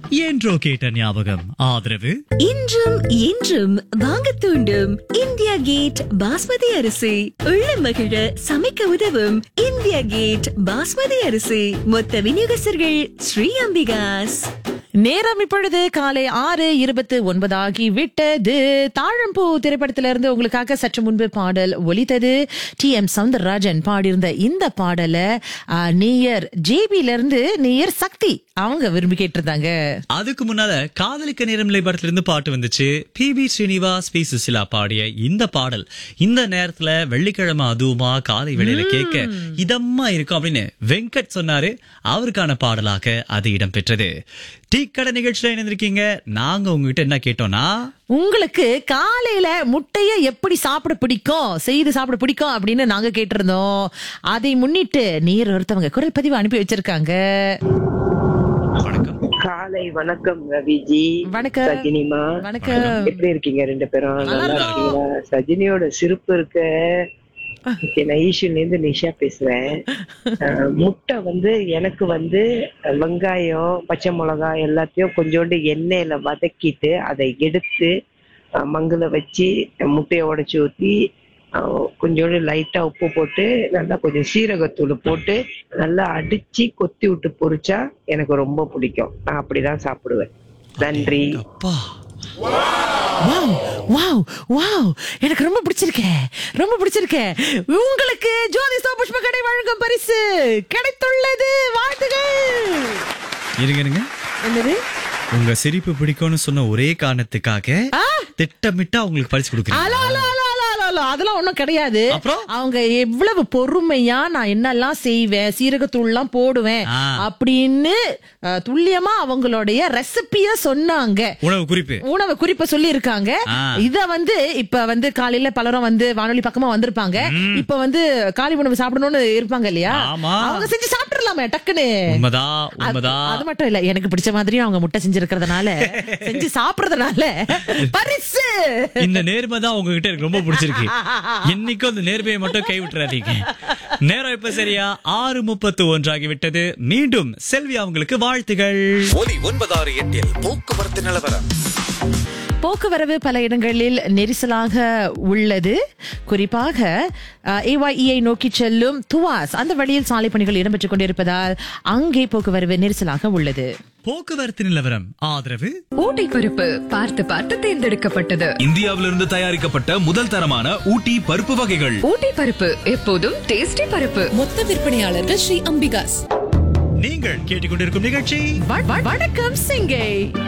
என்றோ கேட்ட ஞாபகம் ஆதரவு இன்றும் என்றும் வாங்க தூண்டும் இந்தியா கேட் பாஸ்மதி அரிசி உள்ள மகிழ சமைக்க உதவும் இந்தியா கேட் பாஸ்மதி அரிசி மொத்த விநியோகஸ்தர்கள் ஸ்ரீ அம்பிகாஸ் நேரம் இப்பொழுது காலை ஆறு இருபத்து ஒன்பதாகி விட்டது தாழம்பூ திரைப்படத்திலிருந்து உங்களுக்காக சற்று முன்பு பாடல் ஒலித்தது டி எம் சவுந்தரராஜன் பாடியிருந்த இந்த பாடலை ஆ, நேயர் ஜேபில இருந்து நேயர் சக்தி அவங்க விரும்பி கேட்டிருந்தாங்க அதுக்கு முன்னால காதலிக்க நேரமில்லை படத்துல இருந்து பாட்டு வந்துச்சு P B Srinivas P Susheela பாடிய இந்த பாடல் இந்த நேரத்துல வெள்ளிக்கிழமை அதுவுமா காலை வேளையில கேட்க இதமா இருக்கும் அப்படின்னு வெங்கட் சொன்னாரு அவருக்கான பாடலாக அது இடம்பெற்றது டீ கடை நிகழ்ச்சியில இணைந்திருக்கீங்க நாங்க உங்ககிட்ட என்ன கேட்டோம்னா உங்களுக்கு காலையில முட்டைய எப்படி சாப்பிட பிடிக்கும் செய்து சாப்பிட பிடிக்கும் அப்படின்னு நாங்க கேட்டிருந்தோம் அதை முன்னிட்டு நேர் ஒருத்தவங்க குரல் பதிவு அனுப்பி வச்சிருக்காங்க வணக்கம் காலை வணக்கம் ரவிஜி வணக்கம். சஜினிமா வணக்கம் எப்படி இருக்கீங்க ரெண்டு பேரும் நல்லா நல்லா இருக்கீங்களா சஜினியோட சிரிப்பு இருக்க Okay, நான் ஈஸ்வர்ல இருந்து நிஷா பேசுறேன் அஹ், முட்டை வந்து எனக்கு வந்து வெங்காயம் பச்சை மிளகாய் எல்லாத்தையும் கொஞ்சோண்டு எண்ணெயில வதக்கிட்டு அதை எடுத்து அஹ், மங்குல வச்சு முட்டையை உடைச்சு ஊத்தி அஹ், கொஞ்சோண்டு லைட்டா உப்பு போட்டு நல்லா கொஞ்சம் சீரகத்தூள் போட்டு நல்லா அடிச்சு கொத்தி விட்டு பொரிச்சா எனக்கு ரொம்ப பிடிக்கும் நான் அப்படிதான் சாப்பிடுவேன் நன்றி அப்பா வாவ் வாவ் வாவ் எனக்கு ரொம்ப பிடிச்சிருக்கே ரொம்ப பிடிச்சிருக்கே உங்களுக்கு ஜோதி புஷ்ப கடை வழங்கும் பரிசு கிடைத்துள்ளது வாழ்த்துகள் இருங்க இருங்க என்னது உங்க சிரிப்பு பிடிக்கும்னு சொன்ன ஒரே காரணத்துக்காக ஆ? திட்டமிட்டா உங்களுக்கு பரிசு கொடுக்குறீங்க hello hello hello hello hello hello அதெல்லாம் ஒண்ணும் கிடையாது அப்புறம்? அவங்க எவ்வளவு பொறுமையா நான் என்னெல்லாம் செய்வேன் சீரகத்தூள்லாம் போடுவேன் ஆ. அப்படின்னு அஹ், துல்லியமா அவங்களுடைய ரெசிபிய சொன்னாங்க உணவு குறிப்பு உணவு குறிப்ப சொல்லி இருக்காங்க ஆ. இத வந்து இப்ப வந்து காலையில பலரும் வந்து வானொலி பக்கமா வந்திருப்பாங்க இப்ப வந்து காலை உணவு சாப்பிடணும்னு இருப்பாங்க இல்லையா ஆமா. அவங்க செஞ்சு சாப்பிட்டுறலாமே டக்குன்னு உண்மைதான் அது உண்மைதான் அது மட்டும் இல்ல எனக்கு பிடிச்ச மாதிரியும் அவங்க முட்டை செஞ்சிருக்கிறதுனால செஞ்சு சாப்பிடுறதுனால பரிசு இந்த நேர்மை தான் உங்ககிட்ட எனக்கு ரொம்ப பிடிச்சிருக்கு இன்னைக்கும் அந்த நேர்மையை மட்டும் கை விட்டுறாதீங்க நேரம் இப்ப சரியா ஆறு முப்பத்து ஒன்றாகி விட்டது மீண்டும் செல்வி அவங்களுக்கு வாழ்த்துகள் ஒலி ஒன்பதாறு எட்டில் போக்குவரத்து நிலவரம் போக்குவரவு பல இடங்களில் நெரிசலாக உள்ளது குறிப்பாக ஏஒய்இஐ நோக்கி செல்லும் துவாஸ் அந்த வழியில் சாலை பணிகள் இடம்பெற்றுக் கொண்டிருப்பதால் அங்கே போக்குவரவு நெரிசலாக உள்ளது போக்குவரத்து நிலவரம் ஆதரவு ஊட்டி பருப்பு பார்த்து பார்த்து தேர்ந்தெடுக்கப்பட்டது இந்தியாவிலிருந்து தயாரிக்கப்பட்ட முதல் தரமான ஊட்டி பருப்பு வகைகள் ஊட்டி பருப்பு எப்போதும் டேஸ்டி பருப்பு மொத்த விற்பனையாளர்கள் ஸ்ரீ அம்பிகாஸ் நீங்கள் கேட்டுக்கொண்டிருக்கும் நிகழ்ச்சி வ- வ- வணக்கம் சிங்கை